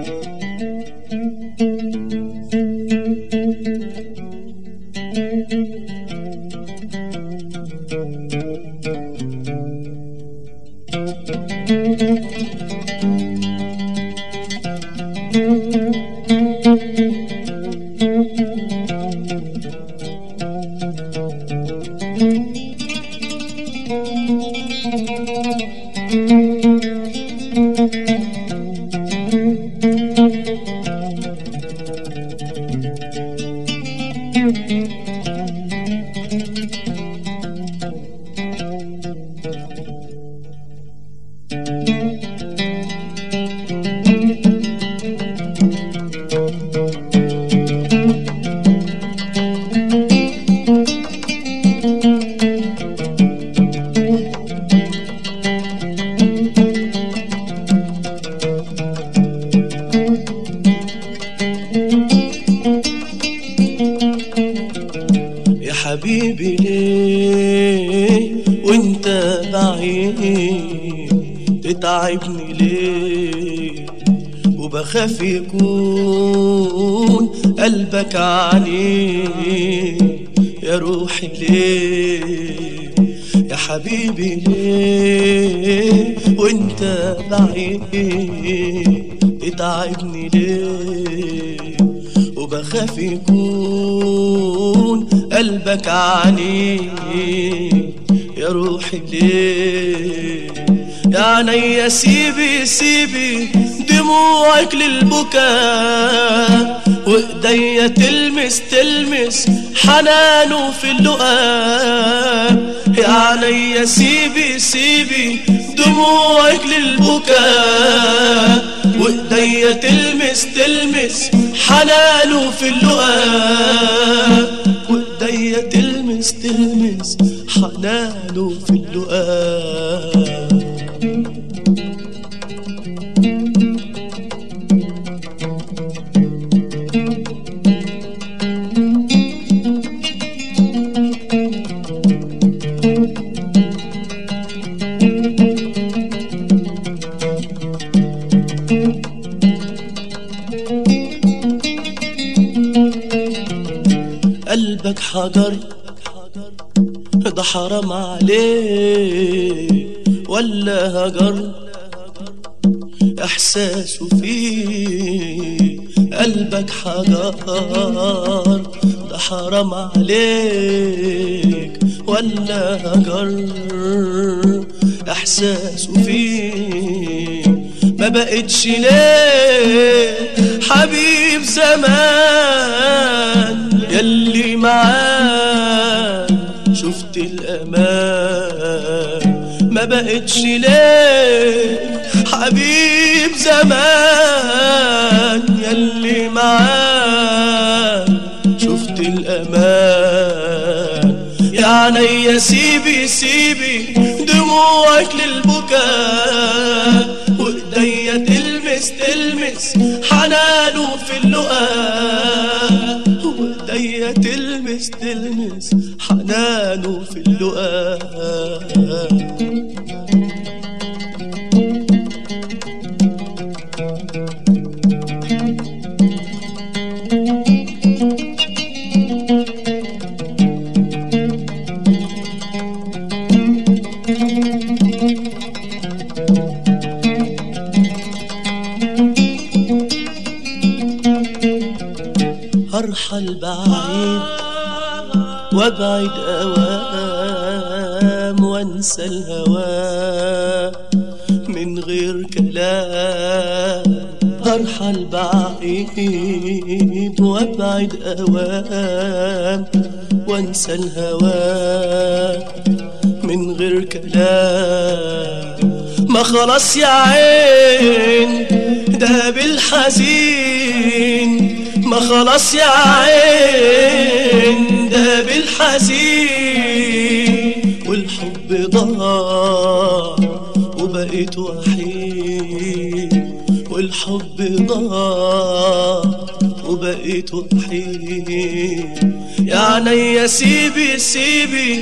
يا حبيبي ليه وانت بعيد تتعبني ليه وبخاف يكون قلبك عليه يا روحي ليه يا حبيبي ليه وانت بعيد تتعبني ليه وبخاف يكون قلبك عني يا روحي ليه يا عينيا سيبي سيبي دموعك للبكاء وايديا تلمس تلمس حنانه في اللقاء يا عينيا سيبي سيبي دموعك للبكاء وايديا تلمس تلمس حنانه في اللقاء وايديا تلمس تلمس حنانه في اللقاء قلبك حجر ده حرام عليه ولا هجر احساسه فيه قلبك حجر ده حرام عليك ولا هجر احساسه فيه ما بقتش ليه حبيب زمان يلي معاك شفت الامان ما بقتش ليه حبيب زمان يلي معاك شفت الامان يا عينيا سيبي سيبي دموعك للبكاء وايديا تلمس تلمس حنانه في اللقاء وايديا تلمس تلمس حنانه في اللقاء هرحل بعيد وابعد اوام وانسى الهوى من غير كلام هرحل بعيد وابعد اوام وانسى الهوى من غير كلام ما خلاص يا عين ده بالحزين ما خلاص يا عين ده بالحزين والحب ضاع وبقيت وحيد والحب ضاع وبقيت وحيد يا عينيا سيبي سيبي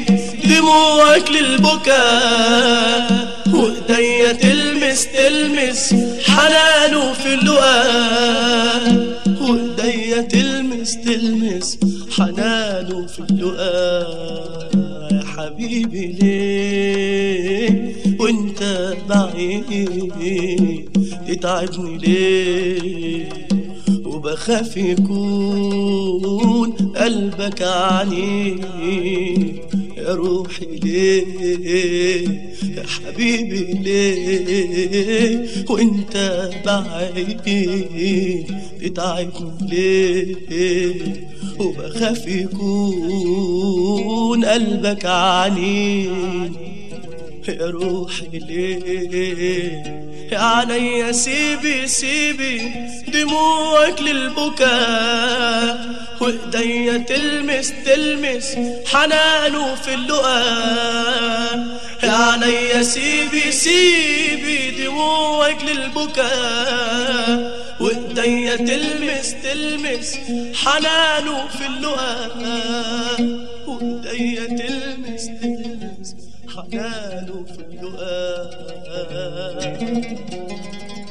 دموعك للبكاء وايديا تلمس تلمس حنانه في اللقاء وايديا تلمس تلمس حنانه في اللقاء يا حبيبي ليه وانت بعيد تتعبني ليه وبخاف يكون قلبك عني يا روحي ليه يا حبيبي ليه وانت بعيد تتعبني ليه وبخاف يكون قلبك عني يا روحي ليه يا عينيا سيبي سيبي دموعك للبكاء وايديا تلمس تلمس حنانه في اللقاء يا عينيا سيبي سيبي دموعك للبكاء وايديا تلمس تلمس حنانه في اللقاء وايديا تلمس تلمس حنانه في اللقاء